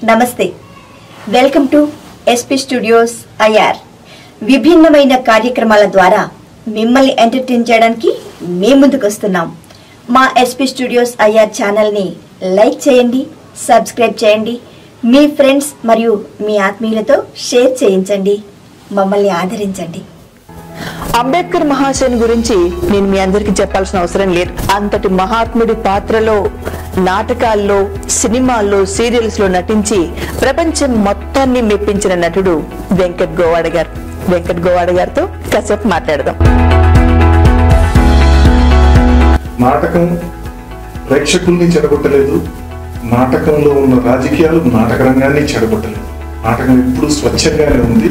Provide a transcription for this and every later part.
నమస్తే welcome to SP studios IR విభిన్నమైన కార్యక్రమాల ద్వారా మిమ్మల్ని ఎంటర్టైన్ చేయడానికి మేము ముందుకు వస్తున్నాం మా ఎస్పీ స్టూడియోస్ ఐఆర్ ఛానల్ని లైక్ చేయండి సబ్స్క్రైబ్ చేయండి మీ ఫ్రెండ్స్ మరియు మీ ఆత్మీయులతో షేర్ చేయించండి మమ్మల్ని ఆదరించండి అంబేద్కర్ మహాశయుని గురించి నేను మీ అందరికీ చెప్పాల్సిన అవసరం లేదు అంతటి మహాత్ముడి పాత్రలో నాటకాల్లో సినిమాల్లో సీరియల్స్ లో నటించి ప్రపంచం మొత్తాన్ని మెప్పించిన నటుడు వెంకట్ గోవాడ గారు వెంకట్ గోవాడ గారితో కాసేపు మాట్లాడదాం నాటకం ప్రేక్షకుల్ని చెడగొట్టలేదు నాటకంలో ఉన్న రాజకీయాలు నాటక రంగాన్ని చెడగొట్టలేదు నాటకం ఎప్పుడు స్వచ్ఛంగానే ఉంది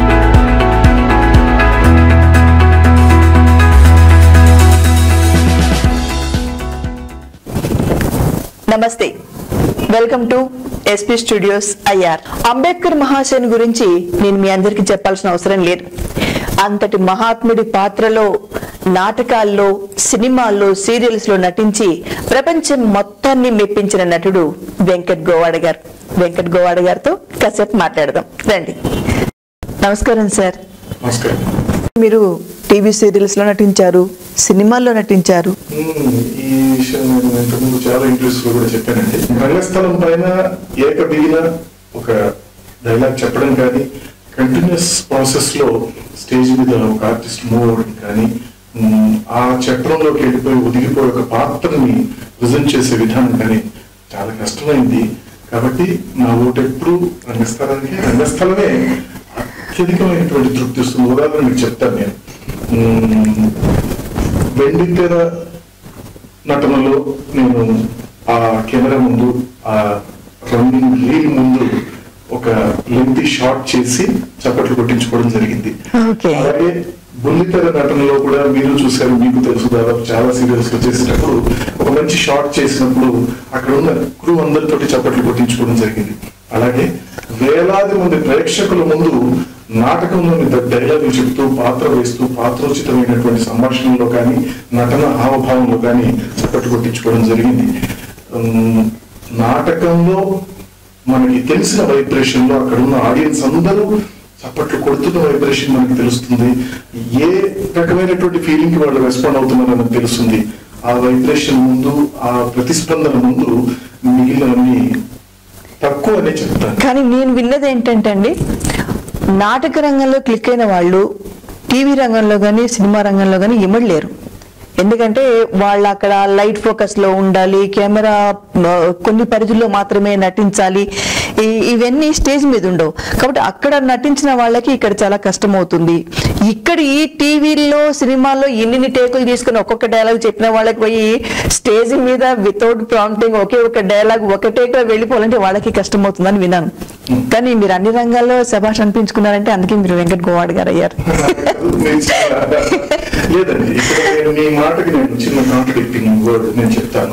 నమస్తే welcome to SP studios IR Ambedkar మహాశయుని గురించి నేను మీ అందరికీ చెప్పాల్సిన అవసరం లేదు అంతటి మహాత్ముడి పాత్రలో నాటకాల్లో సినిమాల్లో సీరియల్స్ లో నటించి ప్రపంచం మొత్తాన్ని మెప్పించిన నటుడు వెంకట్ గోవాడ గారు వెంకట్ గోవాడ గారితో కాసేపు మాట్లాడదాం రండి నమస్కారం సార్ నమస్కారం మీరు టీవీ సీరియల్స్ లో నటించారు సినిమాల్లో నటించారు ఉమ్, ఈ విషయం నేను ఇంతకుముందు చాలా ఇంటర్వ్యూస్ లో కూడా చెప్పానండి రంగస్థలం పైన ఏక బిగిన ఒక డైలాగ్ చెప్పడం కానీ కంటిన్యూస్ ప్రాసెస్ లో స్టేజ్ మీద ఒక ఆర్టిస్ట్ మూవ్ అవ్వడం కానీ ఉమ్, ఆ చక్రంలోకి వెళ్ళిపోయి ఒదిగిపోయి ఒక పాత్రని ప్రజెంట్ చేసే విధానం కానీ చాలా కష్టమైంది కాబట్టి నా ఓటు ఎప్పుడు రంగస్థలానికి రంగస్థలమే అత్యధికమైనటువంటి తృప్తి ఇస్తుంది ఉదాహరణ మీకు చెప్తాను నేను ఉమ్, వెండితెర నటనలో నేను ఆ కెమెరా ముందు ఆ రన్నింగ్ రీల్ ముందు ఒక లెంతీ షాట్ చేసి చప్పట్లు కొట్టించుకోవడం జరిగింది ఓకే అలాగే బుల్లితెర నటనలో కూడా మీరు చూశారు మీకు తెలుసు దాదాపు చాలా సీరియల్స్ లో చేసేటప్పుడు ఒక మంచి షాట్ చేసినప్పుడు అక్కడ ఉన్న క్రూ అందరితోటి చప్పట్లు కొట్టించుకోవడం జరిగింది అలాగే వేలాది మంది ప్రేక్షకుల ముందు నాటకంలోని డైలాగులు చెప్తూ పాత్ర వేస్తూ పాత్రోచితమైనటువంటి సంభాషణలో కానీ నటన హావభావంలో కానీ చప్పట్లు కొట్టించుకోవడం జరిగింది ఉమ్, నాటకంలో మనకి తెలిసిన వైబ్రేషన్ లో అక్కడ ఉన్న ఆడియన్స్ అందరూ చప్పట్లు కొడుతున్న వైబ్రేషన్ మనకి తెలుస్తుంది ఏ రకమైనటువంటి ఫీలింగ్ కి వాళ్ళు రెస్పాండ్ అవుతున్నారో మనకు తెలుస్తుంది ఆ వైబ్రేషన్ ముందు ఆ ప్రతిస్పందన ముందు మిగిలినవన్నీ తక్కువ అనే చెప్తాను కానీ నేను విన్నది ఏంటంటే అండి నాటక రంగంలో క్లిక్ అయిన వాళ్ళు టీవీ రంగంలో కానీ సినిమా రంగంలో కానీ ఇమడలేరు ఎందుకంటే వాళ్ళు అక్కడ లైట్ ఫోకస్ లో ఉండాలి కెమెరా ఆ, కొన్ని పరిధుల్లో మాత్రమే నటించాలి ఈ- ఇవన్నీ స్టేజ్ మీద ఉండవు కాబట్టి అక్కడ నటించిన వాళ్ళకి ఇక్కడ చాలా కష్టం అవుతుంది ఇక్కడ ఈ టీవీల్లో సినిమాల్లో ఇన్ని టేకులు తీసుకుని ఒక్కొక్క డైలాగ్ చెప్పిన వాళ్ళకి పోయి స్టేజ్ మీద వితౌట్ ప్రాంప్టింగ్ ఒకే ఒక డైలాగ్ ఒక టేక్ వెళ్ళిపోవాలంటే వాళ్ళకి కష్టం అవుతుందని విన్నాను కానీ మీరు అన్ని రంగాల్లో శభాష్ అనిపించుకున్నారంటే అందుకే మీరు వెంకట్ గోవాడ్ గారు అయ్యారు నేను చాలా- లేదండి ఇక్కడ నేను మీ మాటకి నేను చిన్న కాంట్రడిక్టింగ్ వర్డ్ నేను చెప్తాను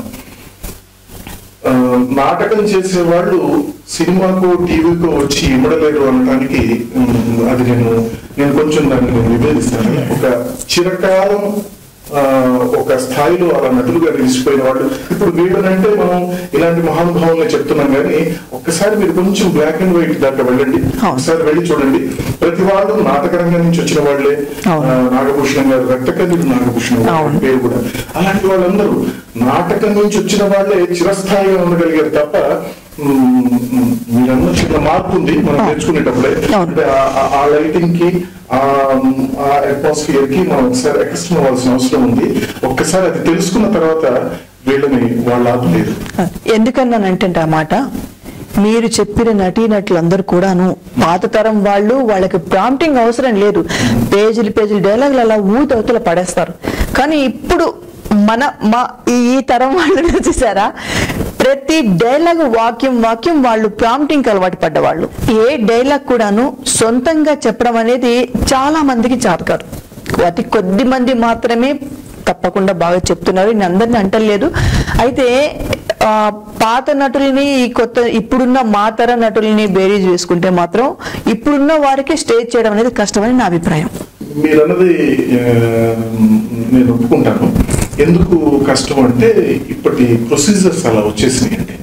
ఆ, నాటకం చేసే వాళ్ళు సినిమాకు టీవీకో వచ్చి ఇమ్మడలేరు అనడానికి ఉమ్, అది నేను నేను కొంచెం దాన్ని నేను విభేదిస్తాను ఒక చిరకాలం ఆ, ఒక స్థాయిలో అలా నటులుగా నిలిచిపోయిన వాళ్ళు ఇప్పుడు వీళ్ళనంటే మనం ఇలాంటి మహానుభావుల్ని చెప్తున్నాం కానీ ఒక్కసారి మీరు కొంచెం బ్లాక్ అండ్ వైట్ దాకా వెళ్ళండి అవును. ఒకసారి వెళ్ళి చూడండి ప్రతి వాళ్ళు నాటక రంగం నుంచి వచ్చిన వాళ్ళే అవును. ఆ, నాగభూషణం గారు రక్తకన్నీరు నాగభూషణం గారు అవును. పేరు కూడా అలాంటి వాళ్ళందరూ నాటకం నుంచి వచ్చిన వాళ్ళే చిరస్థాయిగా ఉండగలిగారు తప్ప మ్, మ్, మీరన్న చిన్న మార్పు ఉంది మనం అవును. నేర్చుకునేటప్పుడే అవును. అంటే ఆ- ఆ- ఆ లైటింగ్ కి ఆ ఆ అట్మాస్ఫియర్ కి మనం ఒకసారి అకస్టమ్ అవ్వాల్సిన అవసరం ఉంది ఒక్కసారి అది తెలుసుకున్న తర్వాత వీళ్ళని వాళ్ళు ఆపలేదు ఎందుకన్నానంటే ఆ మాట మీరు చెప్పిన నటీనటులందరూ కూడాను పాత తరం వాళ్ళు వాళ్ళకి ప్రాంప్టింగ్ అవసరం లేదు పేజీలు పేజీలు డైలాగులు అలా ఊతవతల పడేస్తారు కానీ ఇప్పుడు మన మా ఈ ఈ తరం వాళ్ళు చూసారా ప్రతి డైలాగ్ వాక్యం వాక్యం వాళ్ళు ప్రాంప్టింగ్ అలవాటు పడ్డవాళ్ళు ఏ డైలాగ్ కూడాను సొంతంగా చెప్పడం అనేది చాలా మందికి చాతకారు అతి కొద్ది మంది మాత్రమే తప్పకుండా బాగా చెప్తున్నారు నేను అందరిని అంటలేదు అయితే ఆ, పాత నటుల్ని ఈ కొత్త ఇప్పుడున్న మాతర నటుల్ని బేరీజ్ వేసుకుంటే మాత్రం ఇప్పుడున్న వారికి స్టేజ్ చేయడం అనేది కష్టమని నా అభిప్రాయం మీరన్నది ఆ, నేను ఒప్పుకుంటాను ఎందుకు కష్టం అంటే ఇప్పటి ప్రొసీజర్స్ అలా వచ్చేసినాయి అండి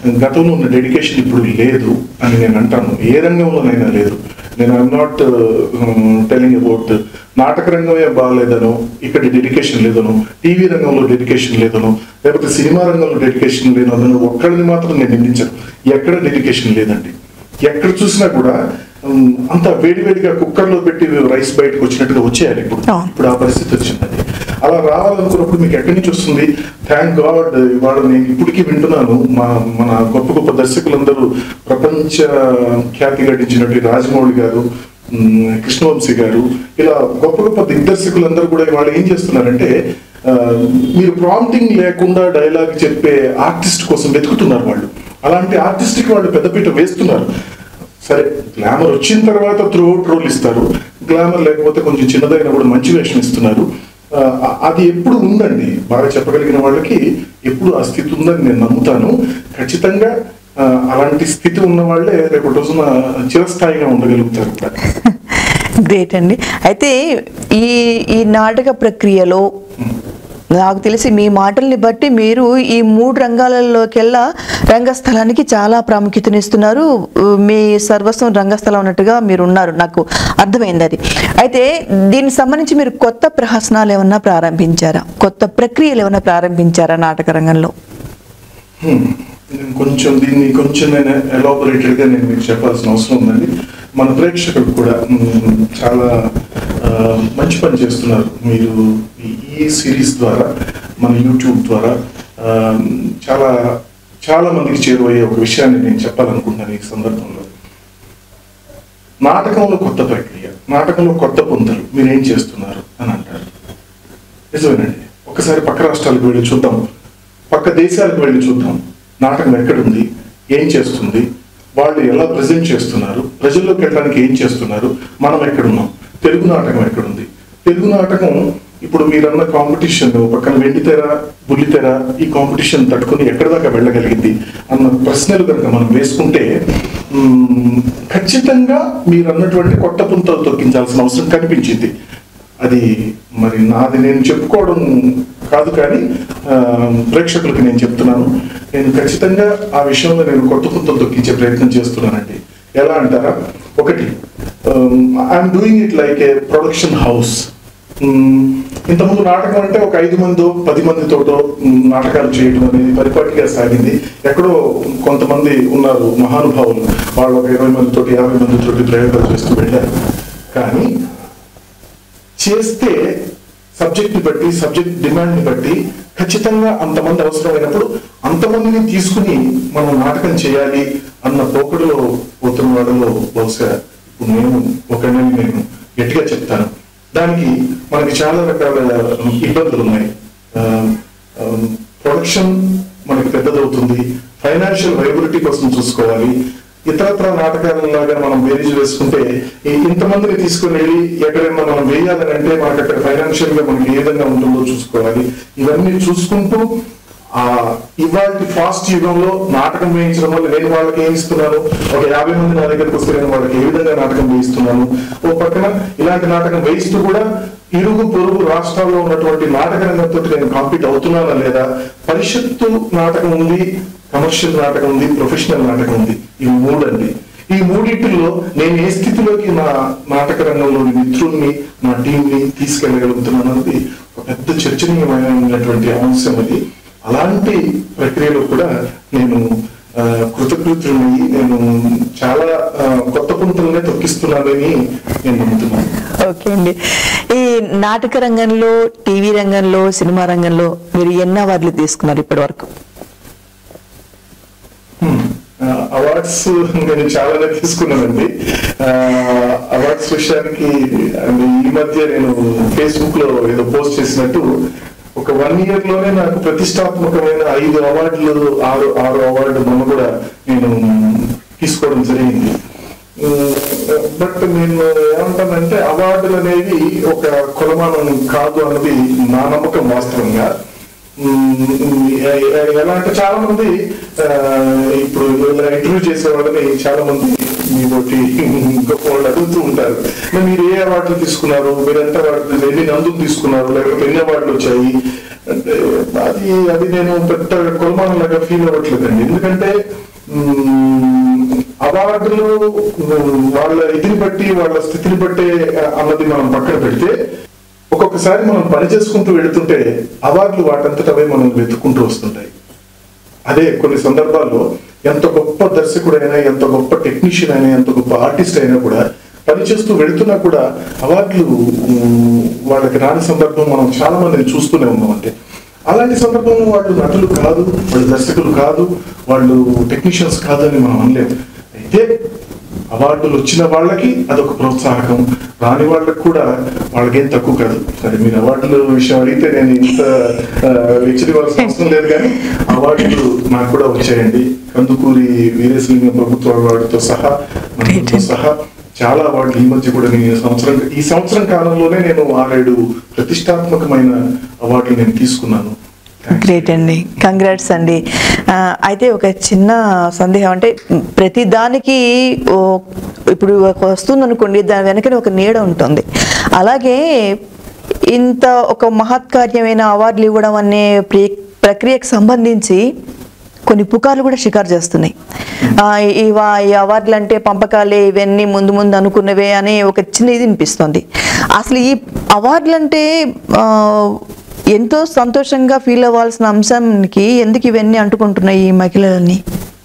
గతంలో ఉన్న డెడికేషన్ ఇప్పుడు లేదు అని నేను అంటాను ఏ రంగంలోనైనా లేదు నేను ఐఎమ్ నాట్ టెలింగ్ అబౌట్ నాటక రంగమే బాగాలేదనో ఇక్కడ డెడికేషన్ లేదనో టీవీ రంగంలో డెడికేషన్ లేదనో లేకపోతే సినిమా రంగంలో డెడికేషన్ లేదనో ఒక్కడిని మాత్రం నేను నిందించను ఎక్కడ డెడికేషన్ లేదండి ఎక్కడ చూసినా కూడా ఉమ్, అంత వేడివేడిగా కుక్కర్లో పెట్టి రైస్ బయటకు వచ్చినట్టుగా వచ్చేయాలి ఇప్పుడు అవును. ఇప్పుడు ఆ పరిస్థితి వచ్చిందండి అలా రావాలనుకున్నప్పుడు మీకు ఎక్కడి నుంచి వస్తుంది థ్యాంక్ గాడ్ ఇవాళ నేను ఇప్పటికీ వింటున్నాను మా మన గొప్ప గొప్ప దర్శకులందరూ ప్రపంచ ఖ్యాతి గడించినట్టు రాజమౌళి గారు ఉమ్, కృష్ణవంశీ గారు ఇలా గొప్ప గొప్ప దిగ్దర్శకులందరూ కూడా ఇవాళ ఏం చేస్తున్నారంటే ఆ, మీరు ప్రాంప్టింగ్ లేకుండా డైలాగ్ చెప్పే ఆర్టిస్ట్ కోసం వెతుకుతున్నారు వాళ్ళు అలాంటి ఆర్టిస్ట్కి వాళ్ళు పెద్దపీట వేస్తున్నారు సరే గ్లామర్ వచ్చిన తర్వాత త్రూ అవుట్ రోల్ ఇస్తారు గ్లామర్ లేకపోతే కొంచెం చిన్నదైన కూడా మంచి వేషం ఇస్తున్నారు ఆ, అది ఎప్పుడు ఉందండి బాగా చెప్పగలిగిన వాళ్ళకి ఎప్పుడు ఆ స్థితి ఉందని నేను నమ్ముతాను ఖచ్చితంగా ఆ, అలాంటి స్థితి ఉన్న వాళ్ళే రేపు రోజున చిరస్థాయిగా ఉండగలుగుతారు కూడా గ్రేట్ అండి అయితే ఈ ఈ నాటక ప్రక్రియలో నాకు తెలిసి మీ మాటల్ని బట్టి మీరు ఈ మూడు రంగాలలోకెల్లా రంగస్థలానికి చాలా ప్రాముఖ్యతనిస్తున్నారు మీ సర్వస్వం రంగస్థలం అన్నట్టుగా మీరు ఉన్నారు నాకు అర్థమైంది అది అయితే దీనికి సంబంధించి మీరు కొత్త ప్రహసనాలు ఏమన్నా ప్రారంభించారా కొత్త ప్రక్రియలు ఏమన్నా ప్రారంభించారా నాటక రంగంలో హ్మ్. నేను కొంచెం దీన్ని కొంచెం నేను ఎలాబొరేటెడ్ గా నేను మీకు చెప్పాల్సిన అవసరం ఉందండి మన ప్రేక్షకులు కూడా మ్, చాలా ఆ, మంచి పని చేస్తున్నారు మీరు ఈ- ఈ సిరీస్ ద్వారా మన యూట్యూబ్ ద్వారా ఆ, చాలా చాలా మందికి చేరువయ్యే ఒక విషయాన్ని నేను చెప్పాలనుకుంటున్నాను ఈ సందర్భంలో నాటకంలో కొత్త ప్రక్రియ నాటకంలో కొత్త పొంతలు మీరు ఏం చేస్తున్నారు అని అంటారు నిజమేనండి ఒకసారి పక్క రాష్ట్రాలకు వెళ్ళి చూద్దాం పక్క దేశాలకు వెళ్ళి చూద్దాం నాటకం ఎక్కడుంది ఏం చేస్తుంది వాళ్ళు ఎలా ప్రజెంట్ చేస్తున్నారు ప్రజల్లోకి వెళ్ళడానికి ఏం చేస్తున్నారు మనం ఎక్కడున్నాం తెలుగు నాటకం ఎక్కడుంది తెలుగు నాటకం ఇప్పుడు మీరన్న కాంపిటీషన్ పక్కన వెండితెర బుల్లితెర ఈ కాంపిటీషన్ తట్టుకుని ఎక్కడి దాకా వెళ్ళగలిగింది అన్న ప్రశ్నలు కనుక మనం వేసుకుంటే మ్మ్, ఖచ్చితంగా మీరు అన్నటువంటి కొత్త పుంతలు తొక్కించాల్సిన అవసరం కనిపించింది అది మరి నాది నేను చెప్పుకోవడం కాదు కానీ ఆ, ప్రేక్షకులకు నేను చెప్తున్నాను నేను ఖచ్చితంగా ఆ విషయంలో నేను కొత్త పుంతలు తొక్కించే ప్రయత్నం చేస్తున్నానండి ఎలా అంటారా ఒకటి I'm doing it like a production house ఇంతకుముందు నాటకం అంటే ఒక ఐదు మందో పది మందితోటో మ్, నాటకాలు చేయడం అనేది పరిపాటిగా సాగింది ఎక్కడో కొంతమంది ఉన్నారు మహానుభావులు వాళ్ళు ఒక ఇరవై మందితోటి యాభై మందితోటి ప్రయోగాలు చేస్తూ వెళ్ళారు కానీ చేస్తే సబ్జెక్ట్ ని బట్టి సబ్జెక్ట్ డిమాండ్ ని బట్టి ఖచ్చితంగా అంతమంది అవసరమైనప్పుడు అంతమందిని తీసుకుని మనం నాటకం చేయాలి అన్న పోకడలో పోతున్న వాళ్ళలో బహుశా ఇప్పుడు నేను ఒకరిని నేను గట్టిగా చెప్తాను దానికి మనకి చాలా రకాల ఇబ్బందులు ఉన్నాయి ప్రొడక్షన్ మనకి పెద్దదవుతుంది ఫైనాన్షియల్ వైబిలిటీ కోసం చూసుకోవాలి ఇతరత్ర నాటకాలలాగా మనం బేరీజ్ వేసుకుంటే ఈ ఇంతమందిని తీసుకుని వెళ్ళి ఎక్కడైనా మనం వేయాలని అంటే మనకి అక్కడ ఫైనాన్షియల్ గా మనకి ఏ విధంగా ఉంటుందో చూసుకోవాలి ఇవన్నీ చూసుకుంటూ ఆ ఇవాళ ఫాస్ట్ యుగంలో నాటకం వేయించడం వల్ల నేను వాళ్ళకి ఏమి ఇస్తున్నాను ఒక యాభై మంది నా దగ్గరకు వస్తే నేను వాళ్ళకి ఏ విధంగా నాటకం వేయిస్తున్నాను ఓ పక్కన ఇలాంటి నాటకం వేయిస్తూ కూడా ఇరుగు పొరుగు రాష్ట్రాల్లో ఉన్నటువంటి నాటక రంగంతో నేను కాంపీట్ అవుతున్నానా లేదా పరిషత్తు నాటకం ఉంది కమర్షియల్ నాటకం ఉంది ప్రొఫెషనల్ నాటకం ఉంది ఇవి మూడండి ఈ మూడింటిలో నేను ఏ స్థితిలోకి నా నాటక రంగంలోని మిత్రుల్ని నా టీంని తీసుకెళ్ళగలుగుతున్నాను అన్నది ఒక పెద్ద చర్చనీయమైనటువంటి అంశం అది అలాంటి ప్రక్రియలో కూడా నేను ఆ, కృతకృత్యుని నేను చాలా ఆ, కొత్త పుంతలనే తొక్కిస్తున్నానని నేను నమ్ముతున్నాను ఓకే అండి ఈ నాటక రంగంలో టీవీ రంగంలో సినిమా రంగంలో మీరు ఎన్ని అవార్డులు తీసుకున్నారు ఇప్పటి వరకు అవార్డ్స్ నేను చాలానే తీసుకున్నానండి అవార్డ్స్ విషయానికి అంటే ఈ మధ్య నేను ఫేస్బుక్ లో ఏదో పోస్ట్ చేసినట్టు ఒక వన్ ఇయర్ లోనే నాకు ప్రతిష్టాత్మకమైన ఐదు అవార్డులు ఆరు ఆరు అవార్డు మొన్న కూడా నేను తీసుకోవడం జరిగింది బట్ నేను ఏమంటానంటే అవార్డులు అనేవి ఒక కొలమానం కాదు అన్నది నా నమ్మకం వాస్తవంగా ఉమ్, ఎ- ఎ- ఎలా అంటే చాలా మంది ఆ, ఇప్పుడు ఇలా ఇంటర్వ్యూ చేసే వాళ్ళని చాలా మంది మీతోటి గొప్ప వాళ్ళు అడుగుతూ ఉంటారు మరి మీరు ఏ అవార్డులు తీసుకున్నారు మీరు ఎంత అవార్డులు ఎన్ని నందులు తీసుకున్నారు లేకపోతే ఎన్ని అవార్డులు వచ్చాయి అంటే అది అది నేను పెద్ద కొలమానంలాగా ఫీల్ అవ్వట్లేదండి ఎందుకంటే మ్మ్, అవార్డులు మ్మ్, వాళ్ళ ఇదిని బట్టి వాళ్ళ స్థితిని బట్టి అన్నది మనం పక్కన పెడితే ఒక్కొక్కసారి మనం పని చేసుకుంటూ వెళుతుంటే అవార్డులు వాటంతట అవే మనం వెతుక్కుంటూ వస్తుంటాయి అదే కొన్ని సందర్భాల్లో ఎంత గొప్ప దర్శకుడైనా ఎంత గొప్ప టెక్నీషియన్ అయినా ఎంత గొప్ప ఆర్టిస్ట్ అయినా కూడా పనిచేస్తూ వెళుతున్నా కూడా అవార్డులు ఉమ్, వాళ్ళకి రాని సందర్భం మనం చాలా మందిని చూస్తూనే ఉన్నాం అంటే అలాంటి సందర్భంలో వాళ్ళు నటులు కాదు వాళ్ళు దర్శకులు కాదు వాళ్ళు టెక్నీషియన్స్ కాదు అని మనం అనలేము అయితే అవార్డులు వచ్చిన వాళ్ళకి అదొక ప్రోత్సాహకం రాని వాళ్ళకి కూడా వాళ్ళకేం తక్కువ కాదు సరే మీరు అవార్డుల విషయం అడిగితే నేను ఇంత హెచ్చరివలసిన అవసరం లేదు కానీ అవార్డులు నాకు కూడా వచ్చాయండి కందుకూరి వీరేశలింగం ప్రభుత్వ అవార్డుతో సహా మనతో సహా చాలా అవార్డులు ఈ మధ్య కూడా నేను ఈ సంవత్సరం ఈ సంవత్సరం కాలంలోనే నేను ఆరేడు ప్రతిష్టాత్మకమైన అవార్డులు నేను తీసుకున్నాను గ్రేట్ అండి కంగ్రాట్స్ అండి ఆ, అయితే ఒక చిన్న సందేహం అంటే ప్రతి దానికి ఓ ఇప్పుడు ఒక వస్తుంది అనుకోండి దాని వెనకనే ఒక నీడ ఉంటుంది అలాగే ఇంత ఒక మహత్కార్యమైన అవార్డులు ఇవ్వడం అనే ప్రి- ప్రక్రియకు సంబంధించి కొన్ని పుకార్లు కూడా షికారు చేస్తున్నాయి ఆ, ఈ వా- ఈ అవార్డులు అంటే పంపకాలే ఇవన్నీ ముందు ముందు అనుకున్నవే అనే ఒక చిన్న ఇది వినిపిస్తుంది అసలు ఈ అవార్డులు అంటే ఆ, ఎంతో సంతోషంగా ఫీల్ అవ్వాల్సిన అంశానికి ఎందుకు ఇవన్నీ అంటుకుంటున్నాయి ఈ మహిళలని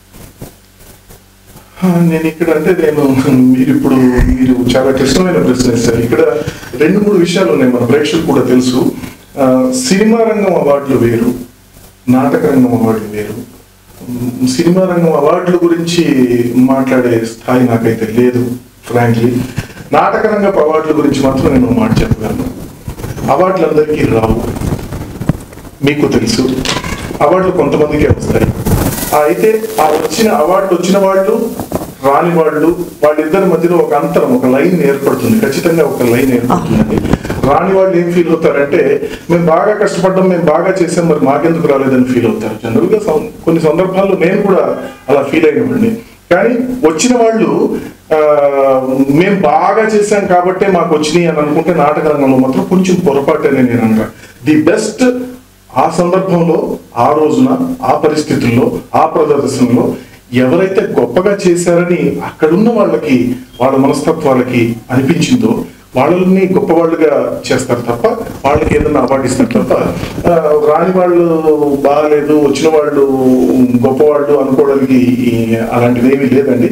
ఆ, నేను ఇక్కడ అంటే నేను మీరు ఇప్పుడు మీరు చాలా క్లిష్టమైన ప్రశ్న వేశారు ఇక్కడ రెండు మూడు విషయాలు ఉన్నాయి మన ప్రేక్షకులు కూడా తెలుసు ఆ, సినిమా రంగం అవార్డులు వేరు నాటక రంగం అవార్డులు వేరు ఉమ్, సినిమా రంగం అవార్డుల గురించి మాట్లాడే స్థాయి నాకైతే లేదు ఫ్రాంక్లీ నాటక రంగపు అవార్డుల గురించి మాత్రం నేను ఒక మాట చెప్పగలను అవార్డులు అందరికీ రావు మీకు తెలుసు అవార్డులు కొంతమందికే వస్తాయి ఆ అయితే ఆ వచ్చిన అవార్డులు వచ్చిన వాళ్ళు రాని వాళ్ళు వాళ్ళిద్దరి మధ్యలో ఒక అంతరం ఒక లైన్ ఏర్పడుతుంది ఖచ్చితంగా ఒక లైన్ ఏర్పడుతుందండి రాని వాళ్ళు ఏం ఫీల్ అవుతారంటే మేము బాగా కష్టపడ్డాం మేము బాగా చేసాం మరి మాకెందుకు రాలేదని ఫీల్ అవుతారు జనరల్ గా సం- కొన్ని సందర్భాల్లో నేను కూడా అలా ఫీల్ అయినవాడిని కానీ వచ్చిన వాళ్ళు ఆ, మేము బాగా చేశాం కాబట్టే మాకు వచ్చినాయి అని అనుకుంటే నాటక రంగంలో మాత్రం కొంచెం పొరపాటనే నేను అనగా ది బెస్ట్ ఆ సందర్భంలో ఆ రోజున ఆ పరిస్థితుల్లో ఆ ప్రదర్శనలో ఎవరైతే గొప్పగా చేశారని అక్కడున్న వాళ్ళకి వాళ్ళ మనస్తత్వాలకి అనిపించిందో వాళ్ళని గొప్పవాళ్ళుగా చేస్తారు తప్ప వాళ్ళకి ఏదైనా అవార్డు ఇస్తారు తప్ప ఆ, రాని వాళ్ళు బాగాలేదు వచ్చిన వాళ్ళు గొప్పవాళ్ళు అనుకోవడానికి ఈ అలాంటిది ఏమీ లేదండి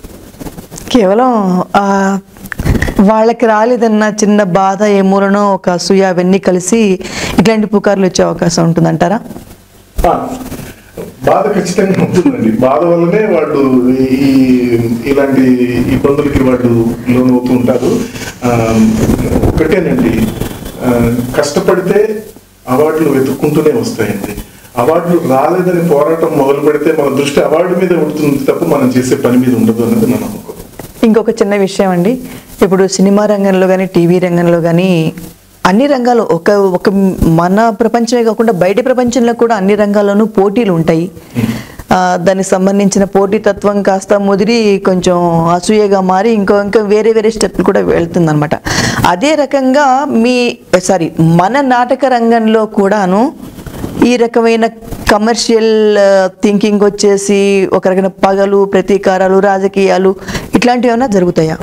కేవలం ఆ, వాళ్ళకి రాలేదన్న చిన్న బాధ ఏ మూలనో ఒక అసూయ అవన్నీ కలిసి ఇట్లాంటి పుకార్లు వచ్చే అవకాశం ఉంటుందంటారా ఆ, బాధ ఖచ్చితంగా ఉంటుందండి బాధ వల్లనే వాళ్ళు ఈ ఇలాంటి ఇబ్బందులకి వాళ్ళు లోనవుతూ ఉంటారు ఆ, ఒకటేనండి ఆ, కష్టపడితే అవార్డులు వెతుక్కుంటూనే వస్తాయండి అవార్డులు రాలేదని పోరాటం మొదలు పెడితే మన దృష్టి అవార్డు మీద ఉంటుంది తప్ప మనం చేసే పని మీద ఉండదు అనేది నా నమ్మకం ఇంకొక చిన్న విషయం అండి ఇప్పుడు సినిమా రంగంలో కానీ టీవీ రంగంలో కానీ అన్ని రంగాలు ఒక ఒక మన ప్రపంచమే కాకుండా బయట ప్రపంచంలో కూడా అన్ని రంగాల్లోనూ పోటీలు ఉంటాయి ఆ, దానికి సంబంధించిన పోటీతత్వం కాస్త ముదిరి కొంచెం అసూయగా మారి ఇంకో ఇంకా వేరే వేరే స్టెప్లు కూడా వెళ్తుందన్నమాట అదే రకంగా మీ సారీ మన నాటక రంగంలో కూడాను ఈ రకమైన కమర్షియల్ థింకింగ్ వచ్చేసి ఒక రకమైన పగలు ప్రతీకారాలు రాజకీయాలు ఇట్లాంటివి ఏమైనా జరుగుతాయా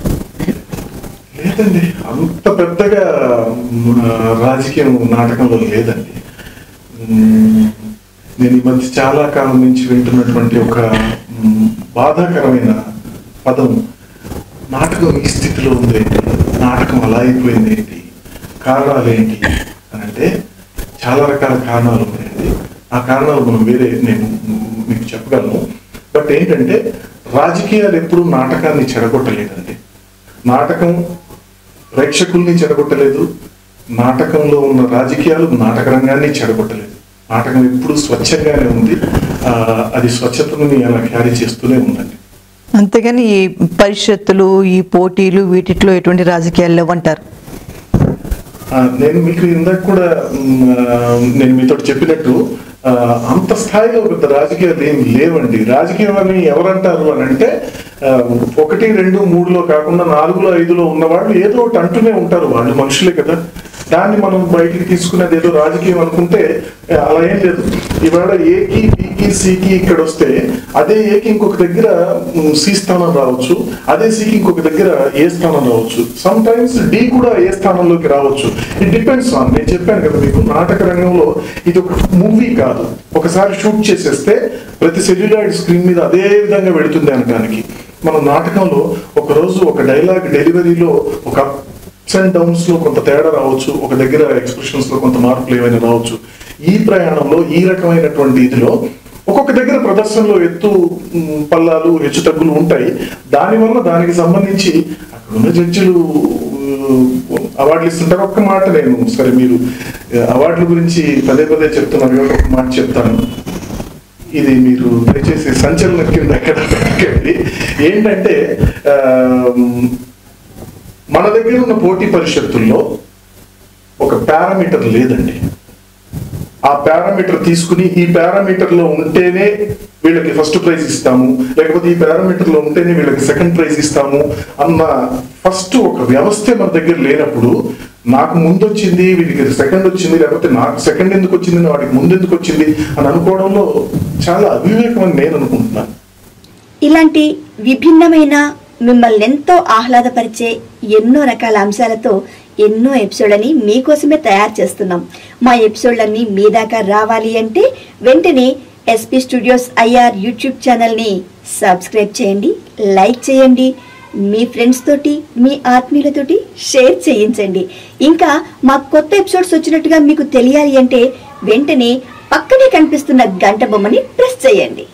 లేదండి అంత పెద్దగా మ్, రాజకీయం నాటకంలో లేదండి మ్, నేను ఈ మధ్య చాలా కాలం నుంచి వింటున్నటువంటి ఒక మ్, బాధాకరమైన పదం నాటకం ఈ స్థితిలో ఉందేంటి నాటకం అలా అయిపోయింది ఏంటి కారణాలు ఏంటి అని అంటే చాలా రకాల కారణాలు ఉన్నాయండి ఆ కారణాలు మనం వేరే నేను మీకు చెప్పగలను బట్ ఏంటంటే రాజకీయాలు ఎప్పుడూ నాటకాన్ని చెడగొట్టలేదండి నాటకం ప్రేక్షకుల్ని చెడగొట్టలేదు నాటకంలో ఉన్న రాజకీయాలు నాటక రంగాన్ని చెడగొట్టలేదు నాటకం ఎప్పుడు స్వచ్ఛంగానే ఉంది ఆ, అది స్వచ్ఛతని అలా క్యారీ చేస్తూనే ఉందండి అంతేగాని ఈ పరిషత్తులు ఈ పోటీలు వీటిలో ఎటువంటి రాజకీయాలు లేవంటారు ఆ, నేను మీకు ఇందాక కూడా మ్, ఆ, నేను మీతో చెప్పినట్టు ఆ, అంత స్థాయిలో పెద్ద రాజకీయాలు ఏమి లేవండి రాజకీయం అని ఎవరంటారు అని అంటే ఆ, ఒకటి రెండు మూడులో కాకుండా నాలుగులో ఐదులో ఉన్న వాళ్ళు ఏదో ఒకటి అంటూనే ఉంటారు వాళ్ళు మనుషులే కదా దాన్ని మనం బయటికి తీసుకునేది ఏదో రాజకీయం అనుకుంటే ఆ, అలా ఏం లేదు ఇవాళ ఏకి బికి సికి ఇక్కడ వస్తే అదే ఏకి ఇంకొక దగ్గర ఉమ్, సి స్థానం రావచ్చు అదే సికి ఇంకొక దగ్గర ఏ స్థానం రావచ్చు సమ్ టైమ్స్ డి కూడా ఏ స్థానంలోకి రావచ్చు ఇట్ డిపెండ్స్ ఆన్ నేను చెప్పాను కదా మీకు నాటక రంగంలో ఇది ఒక మూవీ కాదు ఒకసారి షూట్ చేసేస్తే ప్రతి సెల్యులాయిడ్ స్క్రీన్ మీద అదే విధంగా వెళుతుంది అనడానికి మన నాటకంలో ఒక రోజు ఒక డైలాగ్ డెలివరీలో ఒక అప్స్ అండ్ డౌన్స్ లో కొంత తేడా రావచ్చు ఒక దగ్గర ఎక్స్ప్రెషన్స్ లో కొంత మార్పులు ఏమైనా రావచ్చు ఈ ప్రయాణంలో ఈ రకమైనటువంటి ఇదిలో ఒక్కొక్క దగ్గర ప్రదర్శనలో ఎత్తు మ్, పల్లాలు హెచ్చు తగ్గులు ఉంటాయి దానివల్ల దానికి సంబంధించి అక్కడ ఉన్న జడ్జిలు అవార్డులు ఇస్తుంటారు ఒక్క మాట నేను సరే మీరు ఆ, అవార్డుల గురించి పదే పదే చెప్తున్నారు కాబట్టి ఒక మాట చెప్తాను ఇది మీరు దయచేసి సంచలనం కింద ఎక్కడ పెట్టకండి. ఏంటంటే ఆ, మన దగ్గర ఉన్న పోటీ పరిషత్తుల్లో ఒక పారామీటర్ లేదండి ఆ పారామీటర్ తీసుకుని ఈ పారామీటర్ లో ఉంటేనే వీళ్ళకి ఫస్ట్ ప్రైజ్ ఇస్తాము లేకపోతే ఈ పారామీటర్ లో ఉంటేనే వీళ్ళకి సెకండ్ ప్రైజ్ ఇస్తాము అన్న ఫస్ట్ ఒక వ్యవస్థే మన దగ్గర లేనప్పుడు నాకు ముందు వచ్చింది వీడికి సెకండ్ వచ్చింది లేకపోతే నాకు సెకండ్ ఎందుకు వచ్చింది వాడికి ముందు ఎందుకు వచ్చింది అని అనుకోవడంలో చాలా అవివేకం అని నేను అనుకుంటున్నాను ఇలాంటి విభిన్నమైన మిమ్మల్ని ఎంతో ఆహ్లాదపరిచే ఎన్నో రకాల అంశాలతో ఎన్నో ఎపిసోడ్లని మీకోసమే తయారు చేస్తున్నాం మా ఎపిసోడ్లన్నీ మీ దాకా రావాలి అంటే వెంటనే ఎస్పీ స్టూడియోస్ ఐఆర్ యూట్యూబ్ ఛానల్ని సబ్స్క్రైబ్ చేయండి లైక్ చేయండి మీ ఫ్రెండ్స్ తోటి మీ ఆత్మీయులతోటి షేర్ చేయించండి ఇంకా మా కొత్త ఎపిసోడ్స్ వచ్చినట్టుగా మీకు తెలియాలి అంటే వెంటనే పక్కనే కనిపిస్తున్న గంట బొమ్మని ప్రెస్ చేయండి